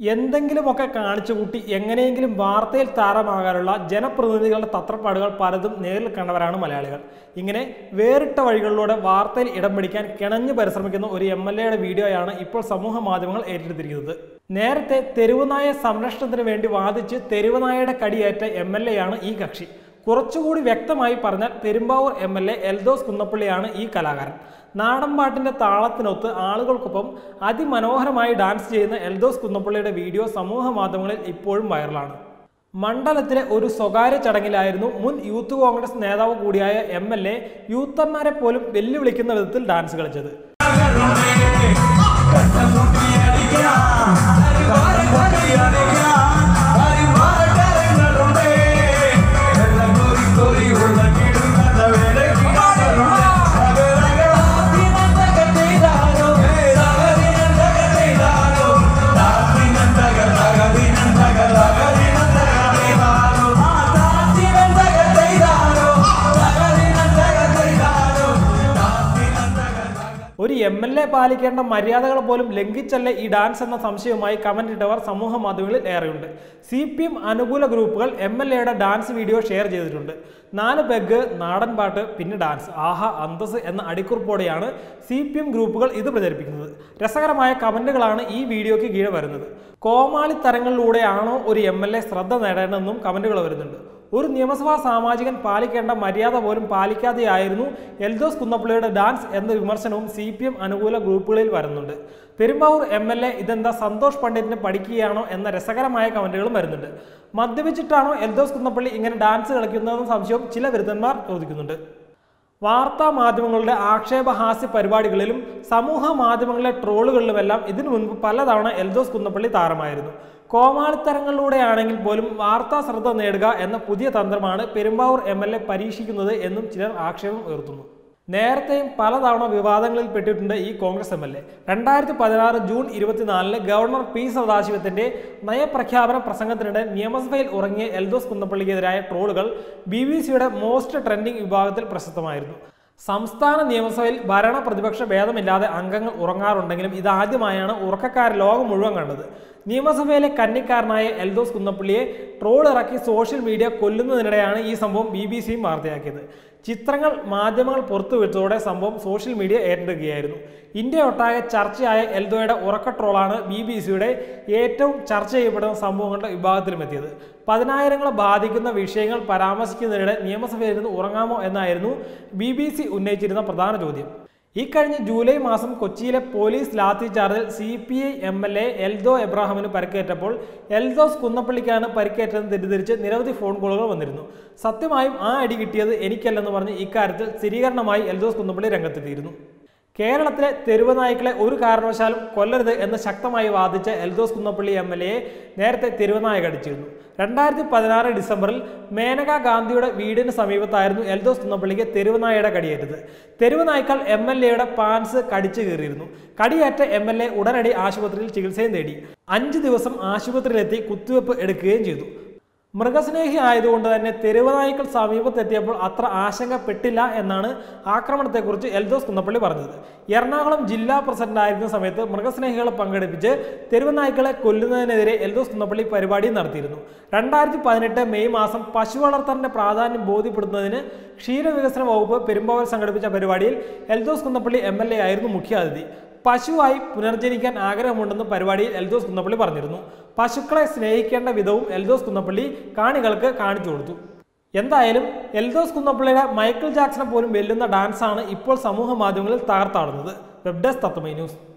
എന്തെങ്കിലുമൊക്കെ കാണിച്ചു കൂട്ടി എങ്ങനെയെങ്കിലും വാർത്തയിൽ താരമാകാനുള്ള ജനപ്രതിനിധികളുടെ തത്രപ്പാടുകൾ പലതും നേരിൽ കണ്ടവരാണ് മലയാളികൾ ഇങ്ങനെ വേറിട്ട വഴികളിലൂടെ വാർത്തയിൽ ഇടം പിടിക്കാൻ കിണഞ്ഞു പരിശ്രമിക്കുന്ന ഒരു എം എൽ എയുടെ വീഡിയോയാണ് ഇപ്പോൾ സമൂഹ മാധ്യമങ്ങൾ ഏറ്റെടുത്തിരിക്കുന്നത് നേരത്തെ തെരുവുനായ സംരക്ഷണത്തിന് വേണ്ടി വാദിച്ച് തെരുവുനായയുടെ കടിയേറ്റ എം എൽ എ ആണ് ഈ കക്ഷി കുറച്ചുകൂടി വ്യക്തമായി പറഞ്ഞാൽ Perumbavoor M L A Eldhose കുന്നപ്പള്ളിയാണ് ഈ കലാകാരൻ നാടൻപാട്ടിന്റെ താളത്തിനൊത്ത് ആളുകൾക്കൊപ്പം അതിമനോഹരമായി ഡാൻസ് ചെയ്യുന്ന എൽദോസ് കുന്നപ്പള്ളിയുടെ വീഡിയോ സമൂഹ മാധ്യമങ്ങളിൽ ഇപ്പോഴും വൈറലാണ് മണ്ഡലത്തിലെ ഒരു സ്വകാര്യ ചടങ്ങിലായിരുന്നു മുൻ യൂത്ത് കോൺഗ്രസ് നേതാവ് കൂടിയായ എം എൽ എ യൂത്തന്മാരെ പോലും വെല്ലുവിളിക്കുന്ന വിധത്തിൽ ഡാൻസ് കളിച്ചത് ഒരു എം എൽ എ പാലിക്കേണ്ട മര്യാദകൾ പോലും ലംഘിച്ചല്ലേ ഈ ഡാൻസ് എന്ന സംശയവുമായി കമന്റ് ഇട്ടവർ സമൂഹ മാധ്യമങ്ങളിൽ ഏറെയുണ്ട് സി പി എം അനുകൂല ഗ്രൂപ്പുകൾ എം എൽ എയുടെ ഡാൻസ് വീഡിയോ ഷെയർ ചെയ്തിട്ടുണ്ട് നാല് പെഗ് നാടൻ പാട്ട് പിന്നെ ഡാൻസ് ആഹ അന്തസ് എന്ന അടിക്കുറിപ്പോടെയാണ് സി പി എം ഗ്രൂപ്പുകൾ ഇത് പ്രചരിപ്പിക്കുന്നത് രസകരമായ കമന്റുകളാണ് ഈ വീഡിയോയ്ക്ക് കീഴെ വരുന്നത് കോമാളി തരങ്ങളിലൂടെയാണോ ഒരു എം എൽ എ ശ്രദ്ധ നേടേണ്ടതെന്നും കമന്റുകൾ വരുന്നുണ്ട് ഒരു നിയമസഭാ സാമാജികൻ പാലിക്കേണ്ട മര്യാദ പോലും പാലിക്കാതെയായിരുന്നു എൽദോസ് കുന്നപ്പിള്ളിയുടെ ഡാൻസ് എന്ന വിമർശനവും സി പി എം അനുകൂല ഗ്രൂപ്പുകളിൽ വരുന്നുണ്ട് പെരുമ്പാവൂർ എം എൽ എ ഇതെന്താ സന്തോഷ് പണ്ഡിറ്റിന് പഠിക്കുകയാണോ എന്ന രസകരമായ കമന്റുകളും വരുന്നുണ്ട് മദ്യപിച്ചിട്ടാണോ എൽദോസ് കുന്നപ്പള്ളി ഇങ്ങനെ ഡാൻസ് കളിക്കുന്നതെന്ന സംശയവും ചില വിരുദ്ധന്മാർ ചോദിക്കുന്നുണ്ട് വാർത്താ മാധ്യമങ്ങളുടെ ആക്ഷേപഹാസ്യ പരിപാടികളിലും സമൂഹ മാധ്യമങ്ങളിലെ ട്രോളുകളിലുമെല്ലാം ഇതിനു മുൻപ് പലതവണ എൽദോസ് കുന്നപ്പള്ളി താരമായിരുന്നു കോമാളിത്തരങ്ങളിലൂടെയാണെങ്കിൽ പോലും വാർത്താ ശ്രദ്ധ നേടുക എന്ന പുതിയ തന്ത്രമാണ് പെരുമ്പാവൂർ എം എൽ എ പരീക്ഷിക്കുന്നത് എന്നും ചിലർ ആക്ഷേപം ഉയർത്തുന്നു നേരത്തെയും പലതവണ വിവാദങ്ങളിൽ പെട്ടിട്ടുണ്ട് ഈ കോൺഗ്രസ് എം എൽ എ രണ്ടായിരത്തി പതിനാറ് ജൂൺ ഇരുപത്തിനാലിന് ഗവർണർ പി സദാശിവത്തിന്റെ നയപ്രഖ്യാപന പ്രസംഗത്തിനിടെ നിയമസഭയിൽ ഉറങ്ങിയ എൽദോസ് കുന്നപ്പള്ളിക്കെതിരായ ട്രോളുകൾ ബി ബി സിയുടെ മോസ്റ്റ് ട്രെൻഡിംഗ് വിഭാഗത്തിൽ പ്രശസ്തമായിരുന്നു സംസ്ഥാന നിയമസഭയിൽ ഭരണ പ്രതിപക്ഷ ഭേദമില്ലാതെ അംഗങ്ങൾ ഉറങ്ങാറുണ്ടെങ്കിലും ഇതാദ്യമായാണ് ഉറക്കക്കാർ ലോകം മുഴുവൻ കണ്ടത് നിയമസഭയിലെ കന്നിക്കാരനായ എൽദോസ് കുന്നപ്പള്ളിയെ ട്രോൾ ഇറക്കി സോഷ്യൽ മീഡിയ കൊല്ലുന്നതിനിടെയാണ് ഈ സംഭവം ബി ബി സിയും വാർത്തയാക്കിയത് ചിത്രങ്ങൾ മാധ്യമങ്ങൾ പുറത്തുവിട്ടതോടെ സംഭവം സോഷ്യൽ മീഡിയ ഏറ്റെടുക്കുകയായിരുന്നു ഇന്ത്യ ഒട്ടാകെ ചർച്ചയായ എൽദോയുടെ ഉറക്ക ട്രോളാണ് ബി ബി സിയുടെ ഏറ്റവും ചർച്ച ചെയ്യപ്പെടുന്ന സംഭവങ്ങളുടെ വിഭാഗത്തിലും എത്തിയത് പതിനായിരങ്ങളെ ബാധിക്കുന്ന വിഷയങ്ങൾ പരാമർശിക്കുന്നതിനിടെ നിയമസഭയിൽ ഉറങ്ങാമോ എന്നായിരുന്നു ബി ബി സി ഉന്നയിച്ചിരുന്ന പ്രധാന ചോദ്യം ഇക്കഴിഞ്ഞ ജൂലൈ മാസം കൊച്ചിയിലെ പോലീസ് ലാത്തി ചാർജിൽ C P I M L A Eldho എബ്രാഹിമിന് പരിക്കേറ്റപ്പോൾ എൽദോസ് കുന്നപ്പള്ളിക്കാണ് പരിക്കേറ്റതെന്ന് തെറ്റിദ്ധരിച്ച് നിരവധി ഫോൺ കോളുകൾ വന്നിരുന്നു സത്യമായും ആ അടി കിട്ടിയത് എനിക്കല്ലെന്ന് പറഞ്ഞ് ഇക്കാര്യത്തിൽ സ്ഥിരീകരണമായി എൽദോസ് കുന്നപ്പള്ളി രംഗത്തെത്തിയിരുന്നു കേരളത്തിലെ തെരുവ് നായ്ക്കളെ ഒരു കാരണവശാലും കൊല്ലരുത് എന്ന് ശക്തമായി വാദിച്ച എൽദോസ് കുന്നപ്പള്ളി എം എൽ എയെ നേരത്തെ തെരുവുനായ കടിച്ചിരുന്നു രണ്ടായിരത്തി പതിനാറ് ഡിസംബറിൽ മേനക ഗാന്ധിയുടെ വീടിന് സമീപത്തായിരുന്നു എൽദോസ് കുന്നപ്പള്ളിക്ക് തെരുവുനായയുടെ കടിയേറ്റത് തെരുവുനായ്ക്കൾ എം എൽ എയുടെ പാൻസ് കടിച്ചു കീറിയിരുന്നു കടിയേറ്റ എം എൽ എ ഉടനടി ആശുപത്രിയിൽ ചികിത്സയും നേടി അഞ്ച് ദിവസം ആശുപത്രിയിലെത്തി കുത്തിവെപ്പ് എടുക്കുകയും ചെയ്തു മൃഗസ്നേഹി ആയതുകൊണ്ട് തന്നെ തെരുവുനായ്ക്കൾ സമീപത്തെത്തിയപ്പോൾ അത്ര ആശങ്കപ്പെട്ടില്ല എന്നാണ് ആക്രമണത്തെക്കുറിച്ച് എൽദോസ് കുന്നപ്പള്ളി പറഞ്ഞത് എറണാകുളം ജില്ലാ പ്രസിഡന്റ് ആയിരുന്ന സമയത്ത് മൃഗസ്നേഹികളെ പങ്കെടുപ്പിച്ച് തെരുവുനായ്ക്കളെ കൊല്ലുന്നതിനെതിരെ എൽദോസ് കുന്നപ്പള്ളി പരിപാടി നടത്തിയിരുന്നു രണ്ടായിരത്തി പതിനെട്ട് മെയ് മാസം പശു വളർത്തലിന്റെ പ്രാധാന്യം ബോധ്യപ്പെടുത്തുന്നതിന് ക്ഷീരവികസന വകുപ്പ് പെരുമ്പാവൂർ സംഘടിപ്പിച്ച പരിപാടിയിൽ Eldhose Kunnappilly M L A ആയിരുന്നു മുഖ്യാതിഥി പശുവായി പുനർജനിക്കാൻ ആഗ്രഹമുണ്ടെന്ന് പരിപാടിയിൽ എൽദോസ് കുന്നപ്പള്ളി പറഞ്ഞിരുന്നു പശുക്കളെ സ്നേഹിക്കേണ്ട വിധവും എൽദോസ് കുന്നപ്പള്ളി കാണികൾക്ക് കാണിച്ചു കൊടുത്തു എന്തായാലും എൽദോസ് കുന്നപ്പള്ളിയുടെ മൈക്കിൾ ജാക്സനെ പോലും വെല്ലുന്ന ഡാൻസാണ് ഇപ്പോൾ സമൂഹ മാധ്യമങ്ങളിൽ തകർത്താടുന്നത് വെബ് ഡെസ്ക് തത്വമൈ ന്യൂസ്